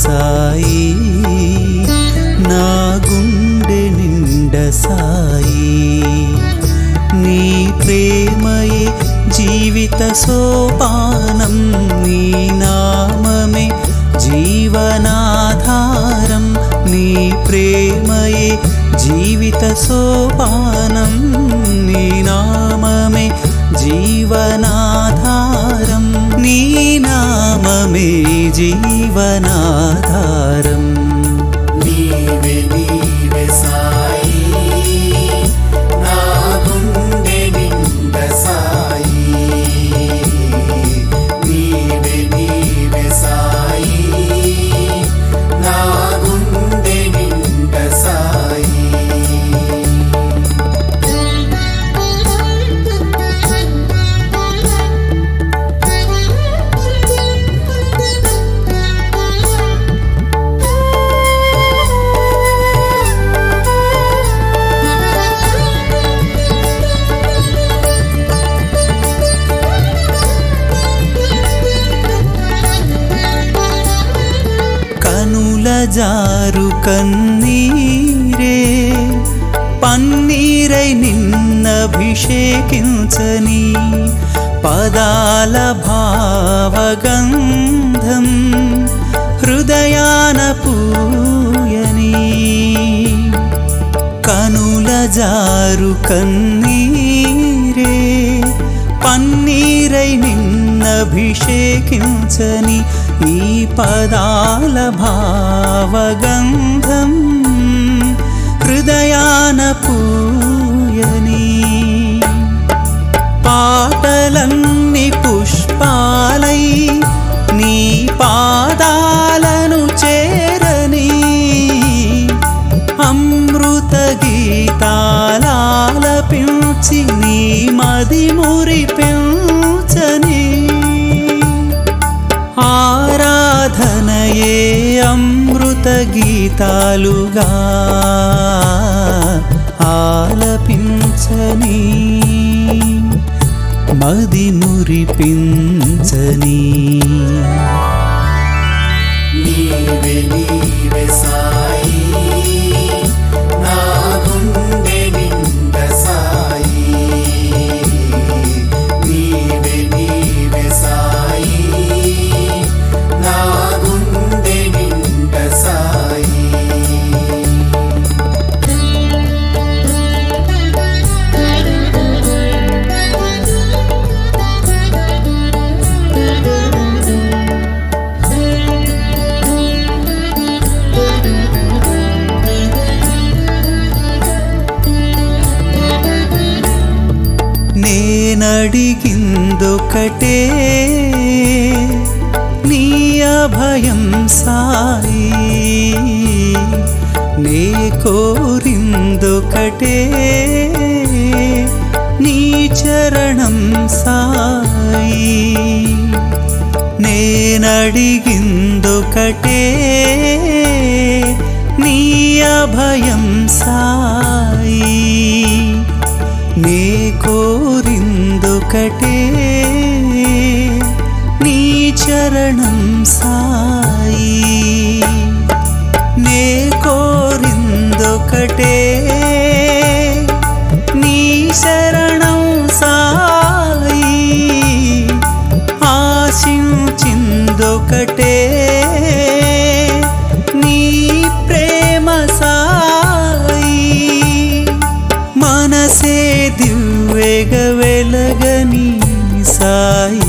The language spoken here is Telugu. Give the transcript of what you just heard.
సాయి నా గుండె నిండ సాయి నీ ప్రేమయే జీవిత సోపానం నీ నామమే జీవనాధారం నీ ప్రేమయే జీవిత సోపానం నీ నామమే జీవనాధారం నీ నామమే జీవనాధారం నీవే నీవే సాయి నా గుండె నిండ సాయి నీవే నీవే సాయి నా గుండె నిండ సాయి కనుల జారు కన్నీరే పన్నీరై నిన్నభిషేకించని పదాల భావగంధం హృదయాన పూయని కనుల జారు కన్నీరే పన్నీరై నిన్నభిషేకించని ఈ పదాల భావగంధం హృదయాన పూయని పాటలన్ని పుష్పాలై నీ పాదాలను చేరని అమృత గీతాలాలపించి నీ మది మురిపించని ఆరాధనయే అమృత గీతాలుగా ఆలపించని మది మురిపించని నీవే నీవే సాయి నా గుండె నిండ సాయి నీవే నీవే సాయి నా గుండె నిండ సాయి నేనడిగిందొకటే నీ అభయం సాయి నే కోరిందొకటే నీ చరణం సాయి నేనడిగిందొకటే నీ అభయం సాయి నే కోరిందొకటే నీ చరణం సాయి నే కోరిందొకటే నీ శరణం సాయి ఆశించిందొకటే నీ ప్రేమ సాయి మనసే దివ్వెగ వెలగని సాయి